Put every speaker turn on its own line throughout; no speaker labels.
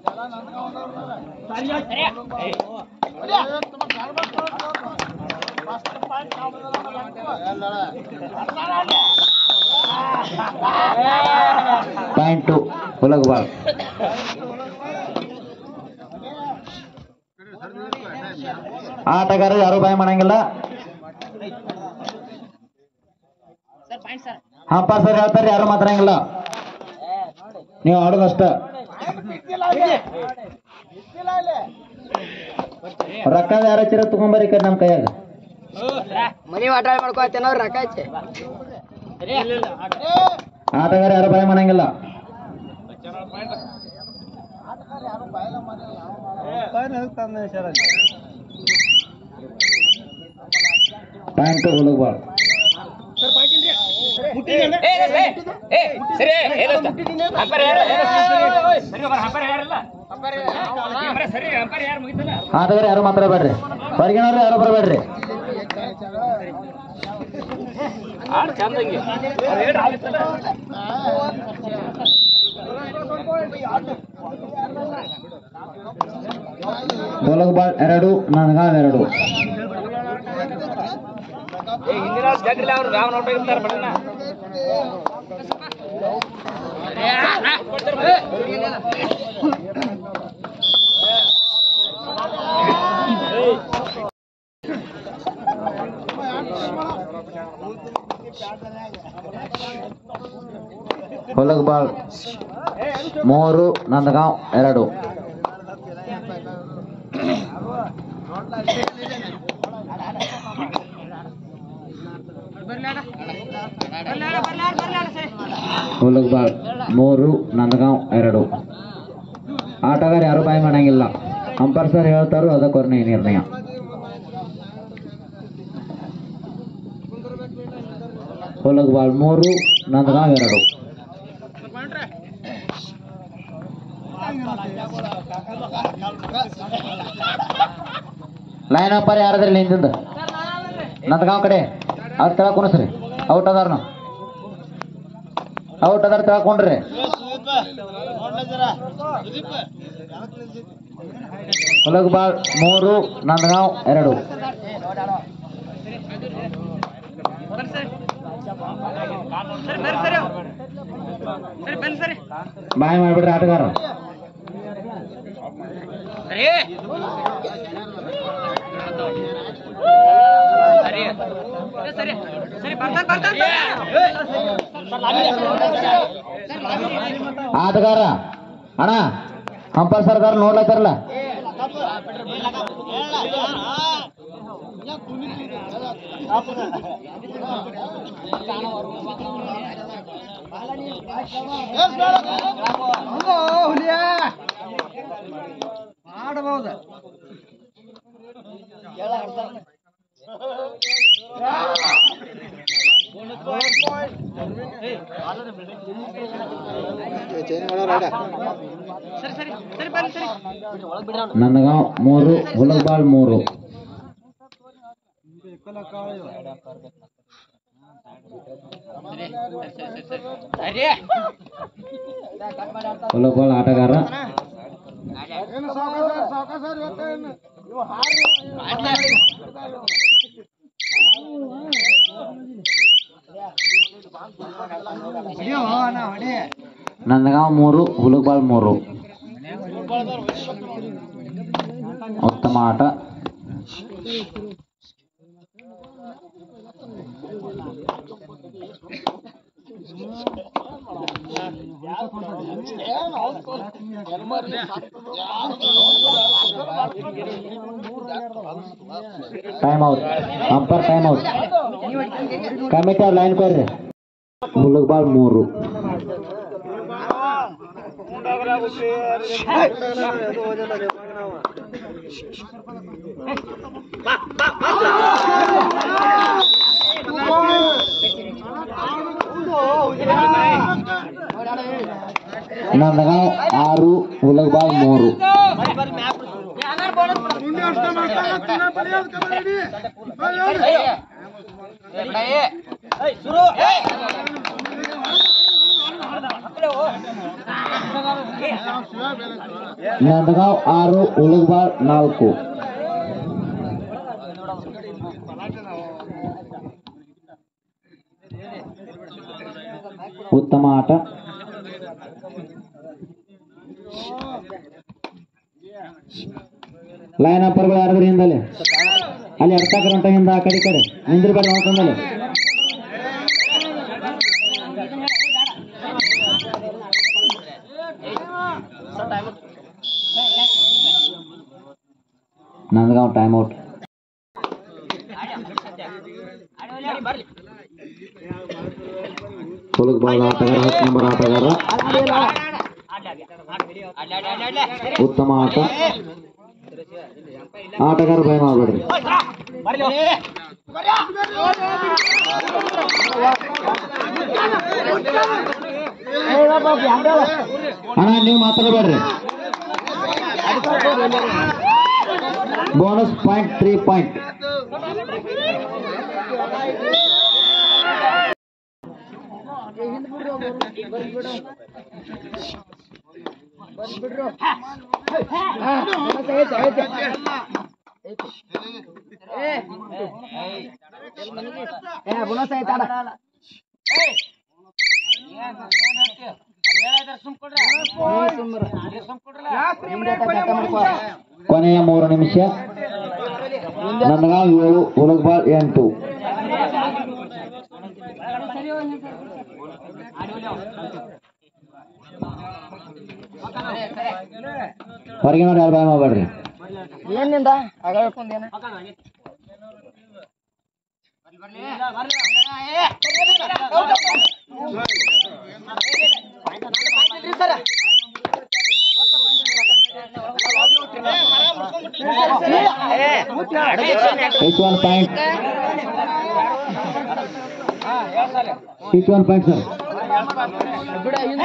point to ಹುಲಗಬಾಳ್ ಆಟಗಾರರು ಯಾರು ಬಾಯಿ ಮಾಡಂಗಿಲ್ಲ ಹಂಪ ಸರ್ ಹೇಳ್ತಾರೆ ಯಾರು ಮಾತಾಡಂಗಿಲ್ಲ ನೀವು ಆಡೋದಷ್ಟ ರೊಕ್ಕ ಯಾರ ಚಿರ ತಗೊಂಬರಿ ಕಡೆ ನಮ್ಮ ಕೈಯಾಗ
ಮನಿ ಆಟ ಮಾಡ್ಕೊತೇನೋ ರೊಕ್ಕ ಐತೆ
ಆಟಗಾರ ಯಾರು ಬಾಯಿ ಮಾಡಂಗಿಲ್ಲ ಪಾಯಿಂಟ್ ಟು ಹುಲಗಬಾಳ್ ಆಟಗಾರ ಯಾರು ಮಾತಾಡಬೇಡ್ರಿ ಹೊರಗಿನವ್ರು ಯಾರು ಬರಬೇಡ್ರಿ ಹುಲಗಬಾಳ್ ಎರಡು ನನ್ಗಾವ್ ಎರಡು ಹುಲಗಬಾಳ್ ಮೂರು ನಂದಗಾಂವ್ ಎರಡು ಹುಲಗಬಾಳ್ ಮೂರು ನಂದಗಾಂವ್ ಎರಡು ಆಟಗಾರ ಯಾರು ಬಾಯಿ ಮಾಡಂಗಿಲ್ಲ ಅಂಪರ್ ಸರ್ ಹೇಳ್ತಾರೋ ಅದಕ್ಕೊರ್ನೆ ನಿರ್ಣಯ ಹುಲಗಬಾಳ್ ಮೂರು ನಂದಗಾಂವ್ ಎರಡು ಲೈನ್ ಅಪ್ಪರ್ ಯಾರದ್ರಿ ನಿಂದಿಂದ ನಂದಗಾಂವ್ ಕಡೆ ಅವ್ರ ತೆಳಗ್ ಕುಣಸ್ರಿ ಔಟ್ ಅದಾರ ನಾವು ಔಟ್ ಅದಾರ ತಿಳ್ಕೊಂಡ್ರಿ ಹೊಲಗಬಾಳ್ ಮೂರು ನಂದಗಾಂವ್ ಎರಡು ಬಾಯ್ ಮಾಡ್ಬಿಡ್ರಿ ಆಟಗಾರ ಆಟಗಾರ ಅಣ್ಣ ಅಂಪರ್ ಸರ್ದಾರ ನೋಡ್ಲತ್ತಾರಲ್ಲ
ಮಾಡಬಹುದು
ನಂದಗಾಂವ್ ಮೂರು ಹುಲಗಬಾಳ್ ಮೂರು ಹುಲಗಬಾಳ್ ಆಟಗಾರ ನಂದಗಾಂವ್ ಮೂರು ಹುಲಗಬಾಳ್ ಮೂರು ಉತ್ತಮ ಆಟ time out umpire time out committee ಅವ್ರ ಲೈನ್ ಕೊಡ್ರಿ ಹುಲಗಬಾಳ್ ಮೂರು ನಂದಗಾಂವ್ ಆರು ಹುಲಗಬಾಳ್ ಮೂರು ನಂದಗಾಂವ್ ಆರು ಉಲಗಬಾಳ್ ನಾಲ್ಕು ಉತ್ತಮ ಆಟ ಲೈನ್ ಅಪ್ಪರ್ಗಳು ಯಾರಾದ್ರೂ ಹಿಂದಲ್ಲಿ ಅಲ್ಲಿ ಎಡ್ತಾಕ್ರಂತ ಹಿಂದ ಆ ಕಡೆ ಈ ಕಡೆ ನಿಂದ್ರಬೇಡ ನೋಡ್ಕೊಂಡಲ್ಲಿ Nandgaon time out Hulagabal ಆಟಗಾರ ಹತ್ತು ನಂಬರ್ ಆಟಗಾರ ಉತ್ತಮ ಆಟ ಆಟಗಾರ ಭಯ ಮಾಡಬೇಡ್ರಿ ಅಣ್ಣ ನೀವು ಮಾತಾಡಬೇಡ್ರಿ bonus point three point
bonus ಐತಾಡ
ಕೊನೆಯ ಮೂರು ನಿಮಿಷ ನಂದಗಾಂವ್ ಏಳು ಉಲಗ್ಬಾಳ್ ಎಂಟು ಹೊರಗೆ ನೋಡಿ ಯಾರು ಬಾಯ್ ಮಾಡಬೇಡ್ರಿ
ಏನಿಂದ ಆಗ ಹೇಳ್ಕೊಂಡೇನ
ಇಟ್ ಒನ್ ಪಾಯಿಂಟ್ ಇಟ್ ಒನ್ ಪಾಯಿಂಟ್ ಸರ್
ಬಿಡ ಹಿಂದ್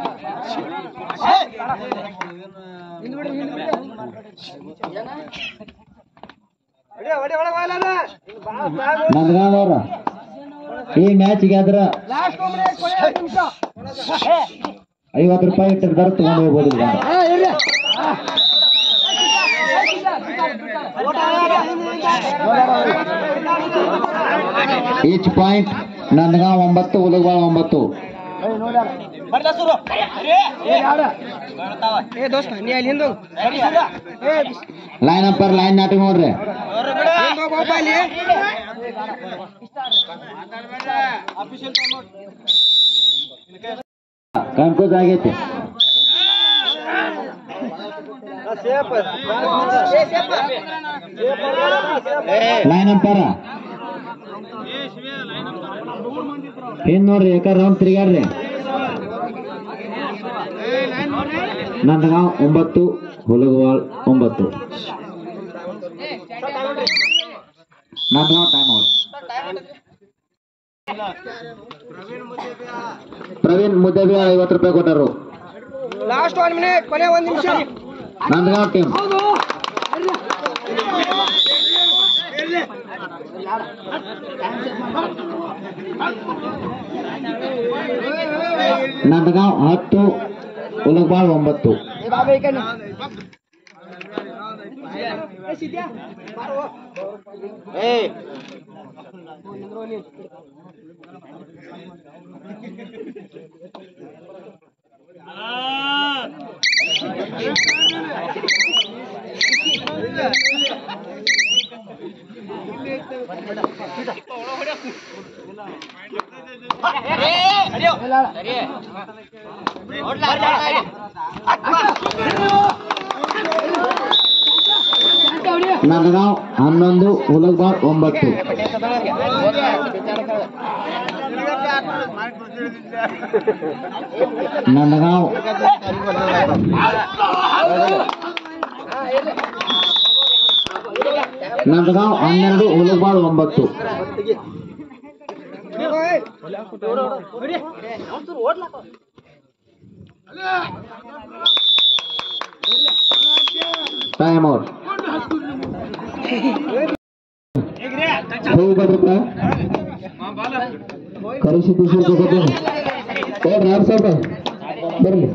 ಬಿಡು ಹಿಂದ್ ಬಿಡು ಹಿಂದ್ ಬಿಡು ಏನ
ನಂದಗಾಂವ್ ಅವ್ರ ಈ ಮ್ಯಾಚ್ ಗೆದ್ರ
ಲಾಸ್ಟ್ ಒಮ್ಮೆ ಕೊನೆ ನಿಮಿಷ
ಐವತ್ತು ರೂಪಾಯಿ ಇಟ್ಟಿರ್ತಾರೆ ತಗೊಂಡು ಹೋಗ್ಬೋದು ಈಗ
ಹಾ ಇರ್ಲಿ
ಈಚ್ ಪಾಯಿಂಟ್ ನಂದಗಾಂವ್ ಒಂಬತ್ತು ಉಲಗ್ಬಾಳ್ ಒಂಬತ್ತು
ಏ ದೋಸ್ತ ನೀ ಅಲ್ಲಿ ಹಿಂದೋಗು ಏ
ಲೈನ್ ಅಪ್ಪರ್ ಲೈನ್ ನಾಟಿ ನೋಡ್ರಿ
ಹಿಂದೋಗಪ್ಪ ಅಲ್ಲಿ
ಕನ್ಫ್ಯೂಸ್ ಆಗೈತಿ ಲೈನ್ ಅಂಪಾರ ಹಿಂದ್ ನೋಡ್ರಿ ಯಾಕಂದ್ರೆ ರೌಂಡ್ ತಿರುಗಾಡ್ರಿ ನಂದಗಾಂವ್ ಒಂಬತ್ತು ಹುಲಗವಾಳ್ ಒಂಬತ್ತು ನಂದಗಾಂವ್ ಟೈಮ್ ಔಟ್ ಪ್ರವೀಣ್ ಮುದ್ದಬಿ ಐವತ್ತು ರೂಪಾಯಿ ಕೊಟ್ಟರು
ಲಾಸ್ಟ್ ಒನ್ ಮಿನಿಟ್ ಕೊನೆ ಒಂದ್ ನಿಮಿಷ
ನಂದಗಾಂವ್ ಟೀಮ್ ನಂದಗಾಂವ್ ಹತ್ತು ಉಲಗಬಾಳ್ ಒಂಬತ್ತು
ಏ ಬಾಬಾ ಈ ಕಡೆ
ನಂದಗಾಂವ್ ಹನ್ನೊಂದು ಉಲಗಬಾಳ್ ಒಂಬತ್ತು ನಂದಗಾಂವ್ ನಂದಗಾಂವ್ ಹನ್ನೆರಡು ಉಲಗಬಾಳ್ ಒಂಬತ್ತು ಟೈಮ್ ಔಟ್ ಹೋಗ್ಬೇಡ್ರಪ್ಪ ಕರೆಸಿ ಖುಷಿ ಕೊಡ್ತೀನಿ ಎರಡು ಸಾವಿರ ರೂಪಾಯಿ ಬರಲಿ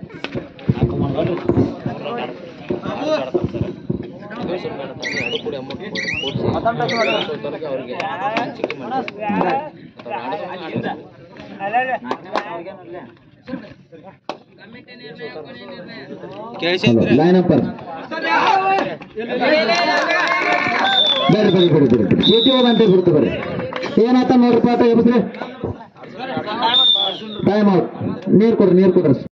ಲೈನ್ ಅಪ್ ಬರ್ರಿ ಬರ್ರಿ ಬರ್ರಿ ಬರ್ರಿ ಚೀಟಿ ಹೋಗಂತ ಬಿಡ್ತು ಬರ್ರಿ ಏನಾತ ನೋಡ್ರಿ ಪಾಠ ಎಬ್ಸ್ರಿ ಟೈಮ್ ಔಟ್ ನೀರು ಕೊಡ್ರಿ ನೀರು ಕೊಡ್ರಿ